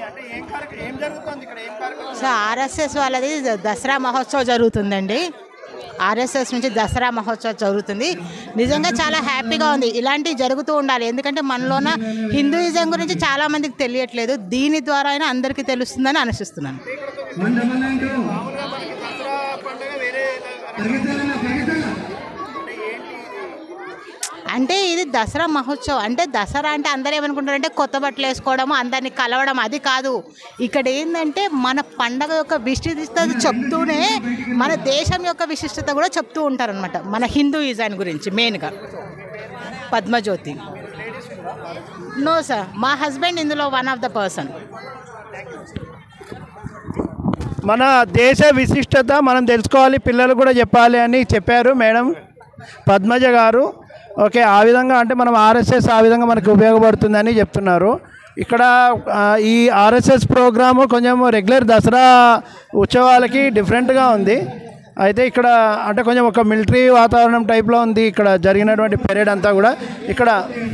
అంటే ఏం కార్యక్రమం ఏం జరుగుతుంది ఇక్కడ ఏం కార్యక్రమం సో ఆర్ఎస్ఎస్ వాళ్ళది ద- దసరా మహోత్సవం జరుగుతుందండి ఆర్ఎస్ఎస్ నుంచి దసరా మహోత్సవం జరుగుతుంది నిజంగా చాలా హ్యాపీగా ఉంది ఇలాంటివి జరుగుతూ ఉండాలి ఎందుకంటే మనలోన హిందూయిజం గురించి చాలా మందికి తెలియట్లేదు దీని ద్వారా అయినా అందరికీ తెలుస్తుందని అనుసిస్తున్నాను మామూలుగా మనకి దసరా పండుగ వేరే అంటే ఇది దసరా మహోత్సవం అంటే దసరా అంటే అందరూ ఏమనుకుంటారంటే కొత్త బట్టలు వేసుకోవడం అందరిని కలవడం అది కాదు ఇక్కడ ఏంటంటే మన పండగ యొక్క విశిష్టత చెప్తూనే మన దేశం యొక్క విశిష్టత కూడా చెప్తూ ఉంటారనమాట మన హిందూయిజం గురించి మెయిన్గా పద్మజ్యోతి నో సార్ మా హస్బెండ్ ఇందులో వన్ ఆఫ్ ద పర్సన్ మన దేశ విశిష్టత మనం తెలుసుకోవాలి పిల్లలు కూడా చెప్పాలి అని చెప్పారు మేడం పద్మజ గారు ఓకే ఆ విధంగా అంటే మనం ఆర్ఎస్ఎస్ ఆ విధంగా మనకు ఉపయోగపడుతుందని చెప్తున్నారు ఇక్కడ ఆ, ఈ ఆర్ఎస్ఎస్ ప్రోగ్రాము కొంచెం రెగ్యులర్ దసరా ఉత్సవాలకి డిఫరెంట్గా ఉంది అయితే ఇక్కడ అంటే కొంచెం ఒక మిలిటరీ వాతావరణం టైప్లో ఉంది ఇక్కడ జరిగినటువంటి పీరియడ్ అంతా కూడా ఇక్కడ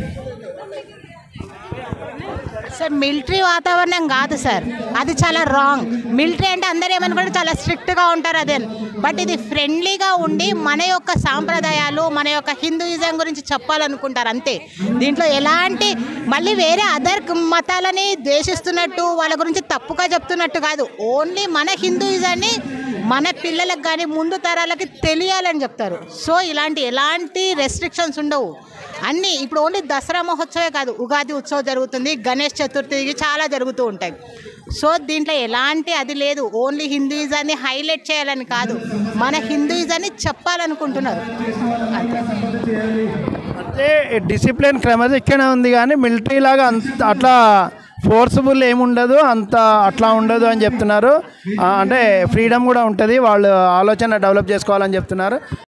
సార్ మిలిటరీ వాతావరణం కాదు సార్ అది చాలా రాంగ్ మిలిటరీ అంటే అందరూ ఏమనుకుంటే చాలా స్ట్రిక్ట్గా ఉంటారు అదే బట్ ఇది ఫ్రెండ్లీగా ఉండి మన యొక్క సాంప్రదాయాలు మన యొక్క హిందూయిజం గురించి చెప్పాలనుకుంటారు అంతే దీంట్లో ఎలాంటి మళ్ళీ వేరే అదర్ మతాలని ద్వేషిస్తున్నట్టు వాళ్ళ గురించి తప్పుగా చెప్తున్నట్టు కాదు ఓన్లీ మన హిందూయిజాన్ని మన పిల్లలకు కానీ ముందు తరాలకి తెలియాలని చెప్తారు సో ఇలాంటి ఎలాంటి రెస్ట్రిక్షన్స్ ఉండవు అన్నీ ఇప్పుడు ఓన్లీ దసరా మహోత్సవే కాదు ఉగాది ఉత్సవం జరుగుతుంది గణేష్ చతుర్థికి చాలా జరుగుతూ ఉంటాయి సో దీంట్లో ఎలాంటి అది లేదు ఓన్లీ హిందూయిజాన్ని హైలైట్ చేయాలని కాదు మన హిందూయిజాన్ని చెప్పాలనుకుంటున్నారు అంతే అంటే డిసిప్లిన్ క్రమశిక్షణ ఉంది కానీ మిలిటరీ లాగా అంత అట్లా ఫోర్స్ఫుల్ ఏముండదు అంత అట్లా ఉండదు అని చెప్తున్నారు ఆ, అంటే ఫ్రీడమ్ కూడా ఉంటుంది వాళ్ళు ఆలోచన డెవలప్ చేసుకోవాలని చెప్తున్నారు